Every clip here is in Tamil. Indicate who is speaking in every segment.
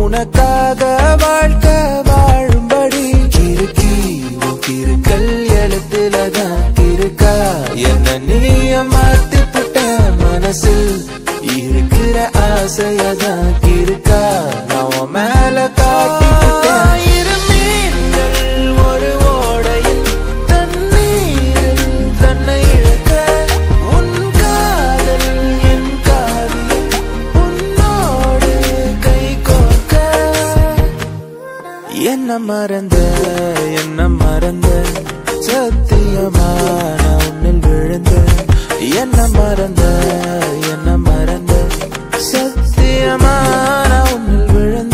Speaker 1: உனக்காக வாழ்க்கை வாழும்படி கிறுக்கி உன் கிறுக்கல் எழுத்துலதான் இருக்கா என்ன நீய மாத்தி புட்ட மனசில் இருக்கிற ஆசையதான் இருக்கா நான் உன் மேல காட்டி புட்டேன் இரு மீன்கள் ஒரு ஓடையில் தண்ணீரில் தன்னை இழக்க உன் காதல் என் காவியம் உன்னோடு கை கோர்க்க என்ன மறந்த என்ன மறந்த சத்தியமா நான் உன்னில் விழுந்த என்ன மறந்த என்ன மறந்த சத்தியமா நான் உன்னில் விழுந்த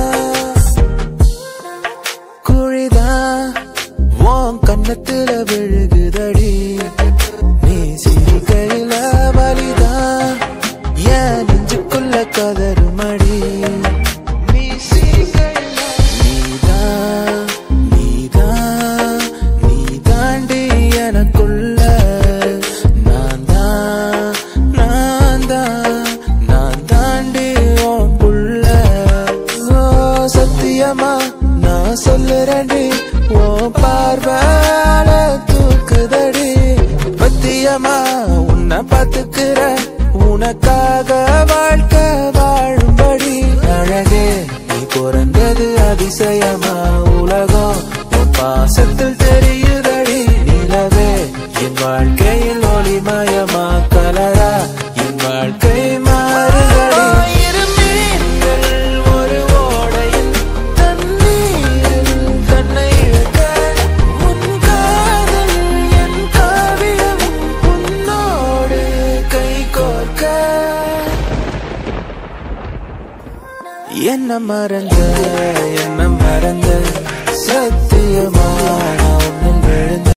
Speaker 1: குழிதான் உன் கண்ணத்துல விழுகுதடி நீ சிரிக்கையில வலிதான் என் நெஞ்சுக்குள்ள கதறுமடி நீ சிரிக்கையில நீதான் நீதான் நீ தாண்டி எனக்குள்ள நான் தான் நான் தான் நான் தாண்டி உன் புள்ள ஓ சத்தியமா நான் சொல்லுறேன்டி ஓ பார்வால தூக்குதடி பத்தியமா உன்னை பாத்துக்கிற உனக்காக வாழ்க்கை வாழும்படி அழகே நீ பிறந்தது அதிசயமா உலகம் உன் பாசத்தில் தெரியுதடி நிலவே என் வாழ்க்கையில் ஒளிமயமா கலரா என் வாழ்க்கை மாறுதடி இரு மீன்கள் ஒரு ஓடையில் தண்ணீரில் தன்னை இழக்க உன் காதல் என் காவியம் உன்னோடு கை கோர்க்க என்ன மறந்த என்ன மறந்த சத்தியமா